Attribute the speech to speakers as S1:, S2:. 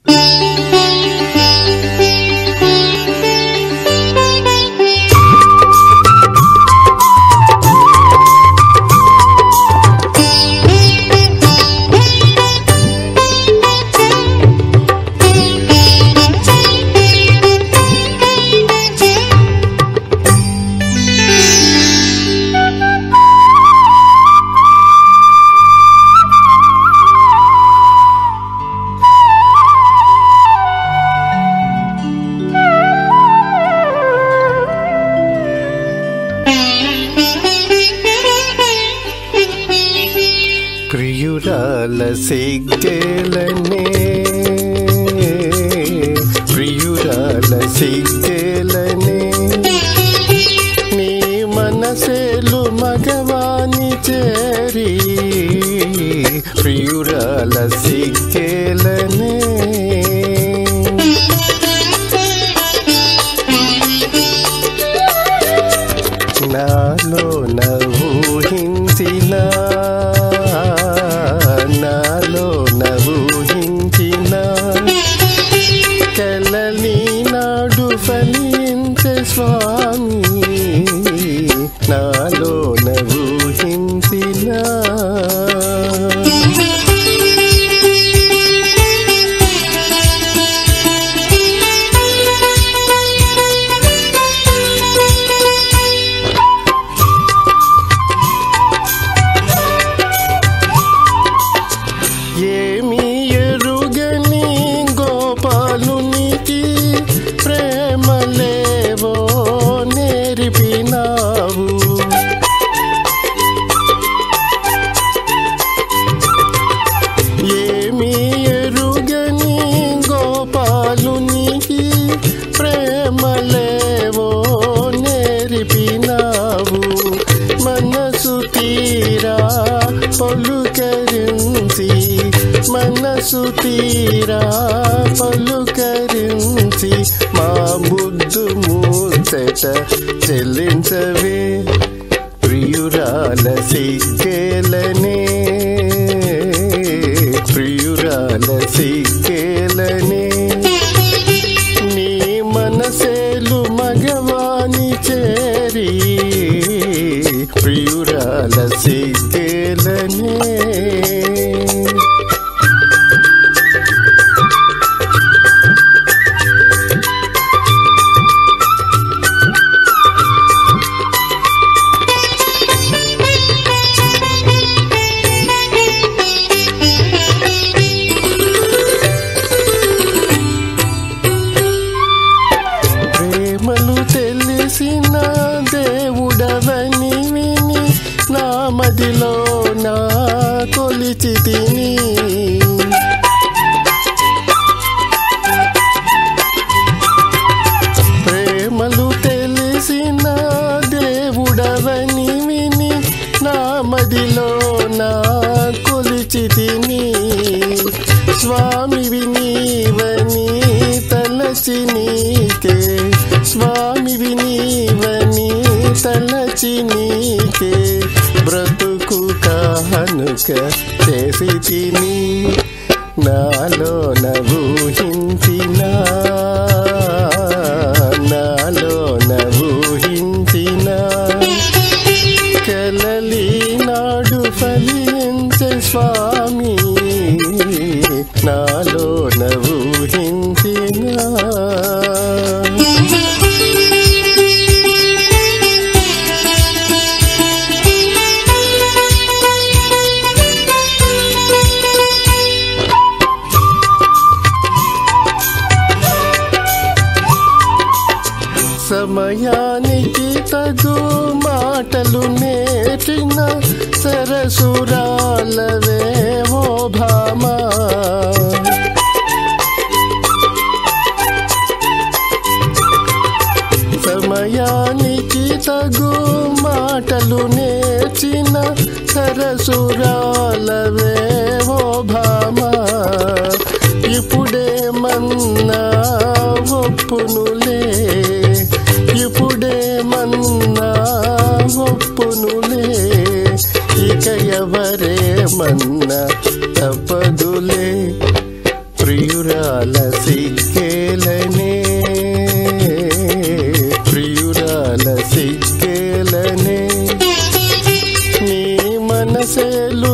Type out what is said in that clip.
S1: ప్రియురాల సిగ్గేలనే ప్రియురాల సిగ్గేలనే నీ మనసేలు మగవాని చేరి ప్రియురాల సిగ్గేలనే నాలో నవ్వుహించిన నాలో నవ్వుహించిన కలలి నాడు ఫలించే స్వామి నాలో నవ్వుహించిన ఏమి ఎరుగని గోపాలునికి ప్రేమలేవో నేర్పినావు ఏమి ఎరుగని గోపాలునికి ప్రేమలేవో నేర్పినావు మనసు తీరా పలుకరించి మనసు తీరా పలుకరించి మా బుద్ధు మూసట చెల్లించవే ప్రియురాల సిగ్గేలనే ప్రియురాల సిగ్గేలనే నీ మనసేలు మగవాని చేరి ప్రియురాల సిగ్గేలనే ప్రేమలు తెలిసిన దేవుడవని విని నా మదిలో నా కొలిచి తిని ప్రేమలు తెలిసిన దేవుడవని విని నా మదిలో నా కొలిచి తిని స్వామి వినీవని తలచి నీకే స్వామి వినీవని తలచి నీకే బ్రతుకు కానుక చేసి తిని నాలో నవూహించిన నాలో నవూహించిన కలలి నాడు ఫలించే స్వామి నాలో నవూహించిన సమయానికి తగు మాటలు నేర్చిన సరసురాలవేవో భామా సమయానికి తగు మాటలు నేర్చిన సరసురాలవేవో భామా ఇప్పుడే మన్నా ఒప్పునులే ఇప్పుడే మన్నా ఒప్పునులే ఇక ఎవరే మన్నా తప్పదులే ప్రియురాల సిగ్గేలనే ప్రియురాల సిగ్గేలనే నీ మనసేలు